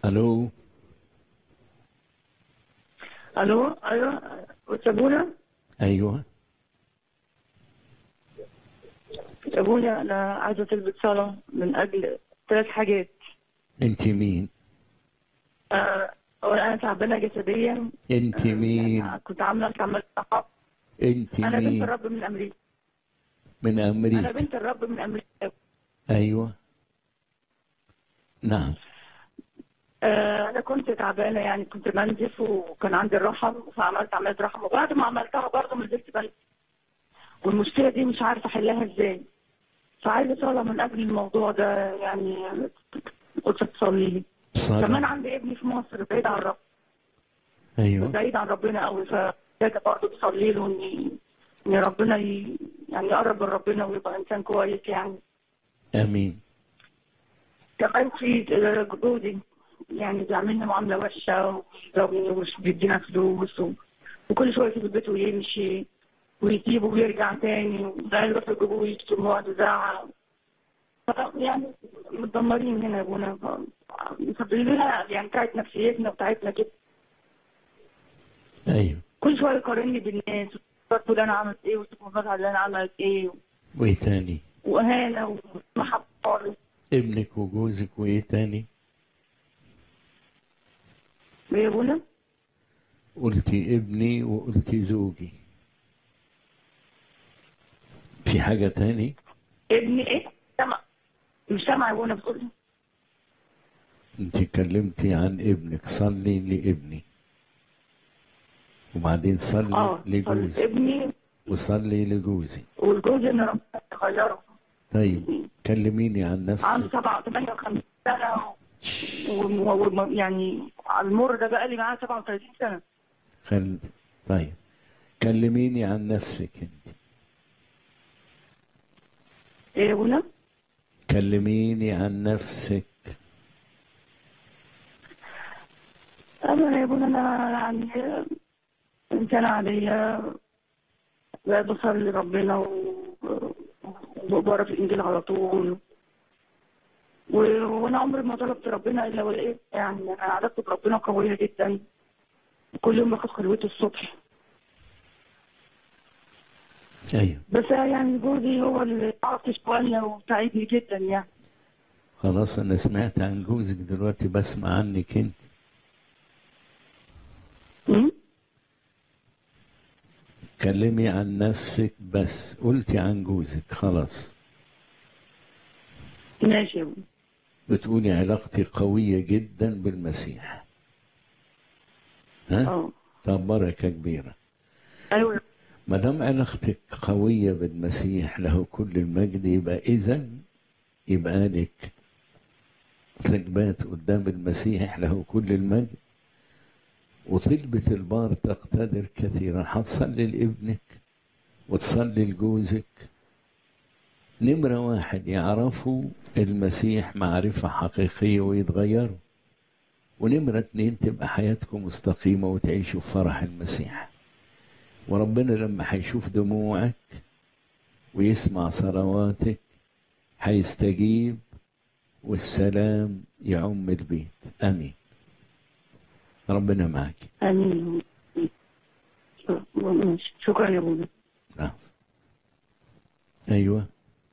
الو الو ايوه ابونا ايوه ابونا انا عايزه تلبس صلاه من اجل ثلاث حاجات انت مين آه، أولا انا تعبانه جسديا انت مين أنا كنت عامله عملت صحاب انت انا بنت مين الرب من امريكا من انا امريكا بنت الرب من امريكا ايوه نعم آه، انا كنت تعبانه يعني كنت بنزف وكان عندي الرحم فعملت عمليه رحم وبعد ما عملتها برضه ما زلت بنزف والمشكله دي مش عارفه احلها ازاي فعايزه صلاه من اجل الموضوع ده يعني قلت تصلي لي كمان صلاة عندي ابني في مصر بعيد عن رب ايوه بعيد عن ربنا قوي فمحتاجه برضه تصلي له ان ان ربنا ي... يعني يقرب من ربنا ويبقى انسان كويس يعني امين كمان في جوزي يعني بيعملني معامله وحشه وبيضربني ومش بيدينا فلوس و... وكل شويه يسيب البيت ويمشي ويسيبه ويرجع تاني والعيال يروحوا يجيبوه ويشتموا ويقعد يزعق ف- يعني متدمرين هنا يا ابونا ف- مسببين لنا يعني بتاعت نفسيتنا وبتاعتنا كده ايوه كل شويه يقارني بالناس وتقول انا عملت ايه وتقول اللي انا عملت ايه وايه تاني واهانه ومحبه خالص ابنك وجوزك وايه تاني يا ابونا قلتي ابني وقلتي زوجي في حاجة تاني ابني ايه؟ سمع مش سامع يا ابونا بتقول انت اتكلمتي عن ابنك صلي لابني وبعدين صلي اه لجوزي ابني وصلي لجوزي والجوز ان ربنا يغيره طيب كلميني عن عنده نفسك 58 سنه و... و... و... يعني على المر ده بقى لي معاه 37 سنه خل... طيب كلميني عن نفسك انت ايه يا ابونا؟ كلميني عن نفسك انا يا ابونا انا يعني انسانه عاديه بقى بصلي لربنا و- وبقرا في الانجيل على طول و... وانا عمري ما طلبت ربنا الا ولقيت يعني انا علاقتي بربنا قويه جدا كل يوم باخد خلوتي الصبح ايوه بس يعني جوزي هو اللي عاطش شويه وساعدني جدا يعني خلاص انا سمعت عن جوزك دلوقتي بسمع عنك انت م? كلمي عن نفسك بس قلتي عن جوزك خلاص ماشي يا ابونا بتقولي علاقتي قوية جدا بالمسيح ها اه طب بركة كبيرة ايوه ما دام علاقتك قوية بالمسيح له كل المجد يبقى إذا يبقى لك تثبات قدام المسيح له كل المجد وطلبة البار تقتدر كثيرا هتصلي لابنك وتصلي لجوزك نمرة واحد يعرفوا المسيح معرفة حقيقية ويتغيروا ونمرة اتنين تبقى حياتكم مستقيمة وتعيشوا في فرح المسيح وربنا لما هيشوف دموعك ويسمع صلواتك هيستجيب والسلام يعم البيت امين ربنا معك امين ماشي شكرا يا ابونا نعم ايوه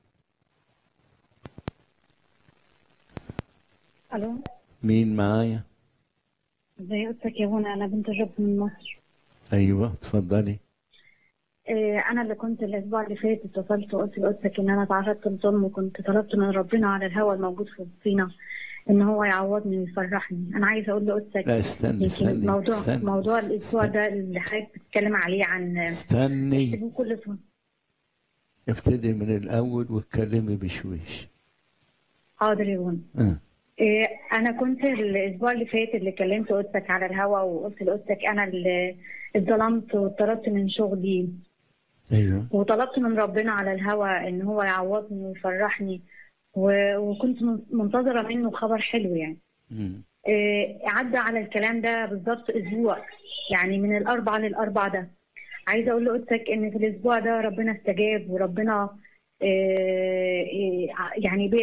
الو مين معايا ازي قصتك يا هنا انا بنت الرب من مصر ايوه اتفضلي إيه انا اللي كنت الاسبوع اللي فات اتصلت وقلت لقصتك ان انا تعرضت لظلم وكنت طلبت من ربنا على الهوى الموجود في وسطينا ان هو يعوضني ويفرحني انا عايزه اقول لقصتك لا استني يمكن استني موضوع استني موضوع الاسبوع استني. ده اللي حضرتك بتتكلم عليه عن استني سيبوه كل سنه ابتدي من الاول واتكلمي بشويش حاضر يا هنا اه. إيه انا كنت الاسبوع اللي فات اللي كلمت قصتك على الهوا وقلت لقصتك انا اللي اتظلمت واتطردت من شغلي ايوه وطلبت من ربنا على الهوى ان هو يعوضني ويفرحني و- وكنت من- منتظره منه خبر حلو يعني مم. إيه، عدى على الكلام ده بالظبط اسبوع يعني من الاربع للاربع ده عايزه اقول لقدسك ان في الاسبوع ده ربنا استجاب وربنا إيه، إيه، يعني